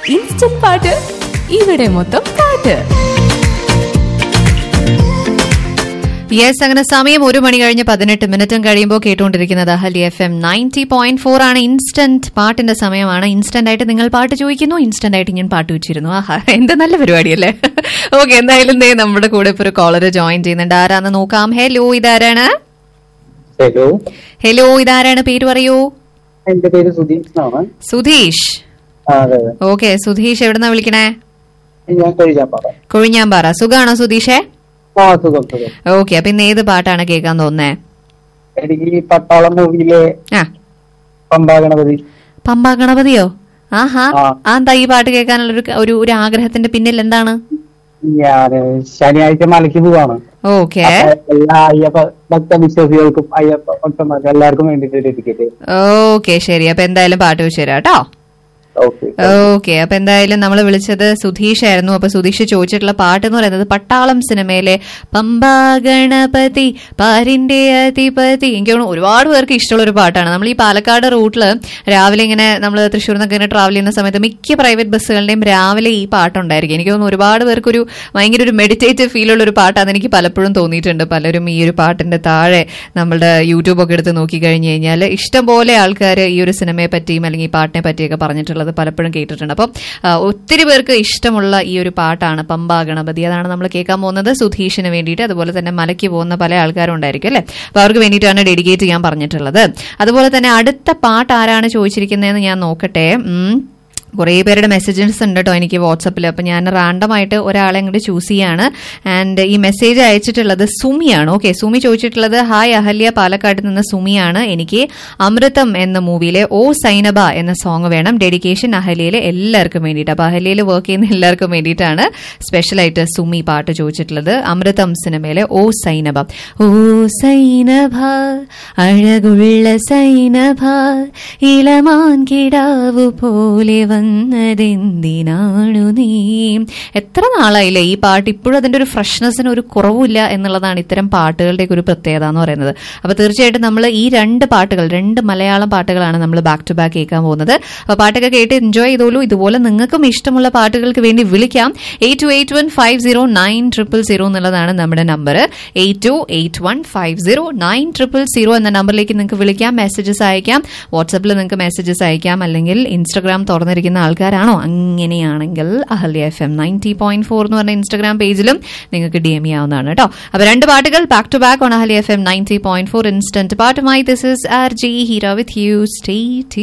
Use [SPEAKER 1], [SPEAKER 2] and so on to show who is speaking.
[SPEAKER 1] Instant പാട്ട് ഇവിടെ മൊത്തം പാട്ട്
[SPEAKER 2] യെസ് അങ്ങനെ സമയം ഒരു മണി കഴിഞ്ഞ് പതിനെട്ട് മിനിറ്റും കഴിയുമ്പോൾ കേട്ടുകൊണ്ടിരിക്കുന്നത് Ahalia F M ninety point four ആണ് ഇൻസ്റ്റന്റ് പാട്ടിന്റെ സമയമാണ് ഇൻസ്റ്റന്റ് ആയിട്ട് നിങ്ങൾ പാട്ട് ചോദിക്കുന്നു ഇൻസ്റ്റന്റ് ആയിട്ട് ഞാൻ പാട്ട് വെച്ചിരുന്നു ആഹാ എന്ത് നല്ല പരിപാടിയല്ലേ ഓക്കെ എന്തായാലും ദേ നമ്മുടെ കൂടെ ഇപ്പൊ ഒരു കോളർ ജോയിൻ ചെയ്യുന്നുണ്ട് ആരാന്ന് നോക്കാം ഹലോ ഇതാരാണ്
[SPEAKER 3] ഹലോ
[SPEAKER 2] ഹലോ ഇതാരാണ് പേര് പറയൂ
[SPEAKER 3] എന്റെ പേര് സുധീഷ് എന്നാണ്
[SPEAKER 2] സുധീഷ്
[SPEAKER 3] ആ, അതെ അതെ
[SPEAKER 2] ഓക്കെ സുധീഷ് എവിടുന്നാ വിളിക്കണേ
[SPEAKER 3] ഞാൻ കഴിക്കാൻ പറ
[SPEAKER 2] കൊഴിഞ്ഞാമ്പാറ സുഖാണോ സുധീഷേ
[SPEAKER 3] ആ സുഖം സുഖം
[SPEAKER 2] ഓക്കെ അപ്പൊ ഇന്ന് ഏത് പാട്ടാണ് കേൾക്കാൻ തോന്നുന്നേ
[SPEAKER 3] എനിക്ക് ഈ പട്ടാളം മൂവിയിലെ
[SPEAKER 2] ആ
[SPEAKER 3] പമ്പാ ഗണപതി
[SPEAKER 2] പമ്പ ഗണപതിയോ ആഹാ
[SPEAKER 3] ആ.
[SPEAKER 2] ആ എന്താ ഈ പാട്ട് കേൾക്കാനുള്ള ഒരു ഒരു ഒരു ആഗ്രഹത്തിന്റെ പിന്നിൽ എന്താണ്
[SPEAKER 3] ഞാന് ശനിയാഴ്ച മലയ്ക്ക് പോവാണ്
[SPEAKER 2] ഓക്കെ
[SPEAKER 3] അപ്പൊ എല്ലാ അയ്യപ്പ ഭക്ത വിശ്വാസികൾക്കും അയ്യപ്പ ഭക്തന്മാർക്കും എല്ലാവർക്കും വേണ്ടിട്ട് ഡെഡിക്കേറ്റ്
[SPEAKER 2] ഓക്കെ ശരി അപ്പൊ എന്തായാലും പാട്ട് വെച്ച് തരാം കേട്ടോ
[SPEAKER 3] ഓക്കെ
[SPEAKER 2] ഓക്കെ അപ്പൊ എന്തായാലും നമ്മൾ വിളിച്ചത് സുധീഷ് ആയിരുന്നു അപ്പൊ സുധീഷ് ചോദിച്ചിട്ടുള്ള പാട്ട് എന്ന് പറയുന്നത് പട്ടാളം സിനിമയിലെ പമ്പാ ഗണപതി പാരിന്റെ അധിപതി എനിക്ക് തോന്നുന്നു ഒരുപാട് പേർക്ക് ഇഷ്ടമുള്ള ഒരു പാട്ടാണ് നമ്മൾ ഈ പാലക്കാട് റൂട്ടിൽ രാവിലെ ഇങ്ങനെ നമ്മൾ തൃശ്ശൂർ നിന്നൊക്കെ ഇങ്ങനെ ട്രാവൽ ചെയ്യുന്ന സമയത്ത് മിക്ക പ്രൈവറ്റ് ബസ്സുകളുടെയും രാവിലെ ഈ പാട്ടുണ്ടായിരിക്കും എനിക്ക് തോന്നുന്നു ഒരുപാട് പേർക്ക് ഒരു ഭയങ്കര ഒരു മെഡിറ്റേറ്റീവ് ഫീൽ ഉള്ള ഒരു പാട്ടാണ് എനിക്ക് പലപ്പോഴും തോന്നിയിട്ടുണ്ട് പലരും ഈ ഒരു പാട്ടിന്റെ താഴെ നമ്മളുടെ യൂട്യൂബ് ഒക്കെ എടുത്ത് നോക്കി കഴിഞ്ഞു കഴിഞ്ഞാൽ ഇഷ്ടംപോലെ ആൾക്കാർ ഈ ഒരു സിനിമയെ പറ്റിയും അല്ലെങ്കിൽ ഈ പാട്ടിനെ പറ്റിയൊക്കെ പറഞ്ഞിട്ടുള്ളത് പലപ്പോഴും കേട്ടിട്ടുണ്ട് അപ്പം ആ, ഒത്തിരി പേർക്ക് ഇഷ്ടമുള്ള ഈ ഒരു പാട്ടാണ് പമ്പ ഗണപതി അതാണ് നമ്മൾ കേൾക്കാൻ പോകുന്നത് സുധീഷിന് വേണ്ടിയിട്ട് അതുപോലെ തന്നെ മലയ്ക്ക് പോകുന്ന പല ആൾക്കാരും ഉണ്ടായിരിക്കും അല്ലേ അപ്പൊ അവർക്ക് വേണ്ടിയിട്ടാണ് ഡെഡിക്കേറ്റ് ചെയ്യാൻ പറഞ്ഞിട്ടുള്ളത് അതുപോലെ തന്നെ അടുത്ത പാട്ട് ആരാണ് ചോദിച്ചിരിക്കുന്നതെന്ന് ഞാൻ നോക്കട്ടെ ഉം. കുറേ പേരുടെ മെസ്സേജസ് ഉണ്ട് കേട്ടോ എനിക്ക് വാട്സപ്പിൽ അപ്പം ഞാൻ റാൻഡം ആയിട്ട് ഒരാളെ അങ്ങോട്ട് ചൂസ് ചെയ്യാണ് ആൻഡ് ഈ മെസ്സേജ് അയച്ചിട്ടുള്ളത് സുമിയാണ് ഓക്കെ സുമി ചോദിച്ചിട്ടുള്ളത് ഹായ് അഹല്യ പാലക്കാട് നിന്ന് സുമിയാണ് എനിക്ക് അമൃതം എന്ന മൂവിയിലെ ഓ സൈനബ എന്ന സോങ് വേണം ഡെഡിക്കേഷൻ അഹല്യയിലെ എല്ലാവർക്കും വേണ്ടിയിട്ട് അപ്പോൾ അഹല്യയിൽ വർക്ക് ചെയ്യുന്ന എല്ലാവർക്കും വേണ്ടിയിട്ടാണ് സ്പെഷ്യലായിട്ട് സുമി പാട്ട് ചോദിച്ചിട്ടുള്ളത് അമൃതം സിനിമയിലെ ഓ സൈനബ ഓ സൈനഭ അഴകുള്ള സൈനഭ ഇളമാൻ കിടാവു പോലെ വന്നതെന്തിനാണു നീ എത്ര നാളായില്ലേ ഈ പാട്ട് ഇപ്പോഴും അതിന്റെ ഒരു ഫ്രഷ്നെസ്സിന് ഒരു കുറവില്ല എന്നുള്ളതാണ് ഇത്തരം പാട്ടുകളുടെ ഒരു പ്രത്യേകത എന്ന് പറയുന്നത് അപ്പൊ തീർച്ചയായിട്ടും നമ്മൾ ഈ രണ്ട് പാട്ടുകൾ രണ്ട് മലയാളം പാട്ടുകളാണ് നമ്മൾ ബാക്ക് ടു ബാക്ക് കേൾക്കാൻ പോകുന്നത് അപ്പൊ പാട്ടൊക്കെ കേട്ട് എൻജോയ് ചെയ്തോളൂ ഇതുപോലെ നിങ്ങൾക്കും ഇഷ്ടമുള്ള പാട്ടുകൾക്ക് വേണ്ടി വിളിക്കാം eight two eight one five zero nine triple zero എന്നുള്ളതാണ് നമ്മുടെ number eight two eight one five zero nine triple zero എന്ന നമ്പറിലേക്ക് നിങ്ങൾക്ക് വിളിക്കാം മെസ്സേജസ് അയക്കാം വാട്സപ്പിൽ നിങ്ങൾക്ക് മെസ്സേജസ് അയക്കാം അല്ലെങ്കിൽ ഇൻസ്റ്റഗ്രാം തുറന്നിരിക്കുന്ന ആൾക്കാരാണോ അങ്ങനെയാണെങ്കിൽ Ahalia F M ninety point four എന്ന് പറഞ്ഞ ഇൻസ്റ്റഗ്രാം പേജിലും നിങ്ങൾക്ക് ഡി എം ചെയ്യാവുന്നതാണ് കേട്ടോ അപ്പൊ രണ്ട് പാട്ടുകൾ back to back on Ahalia F M ninety point four instant പാട്ടുമായി this is R G hero with you stay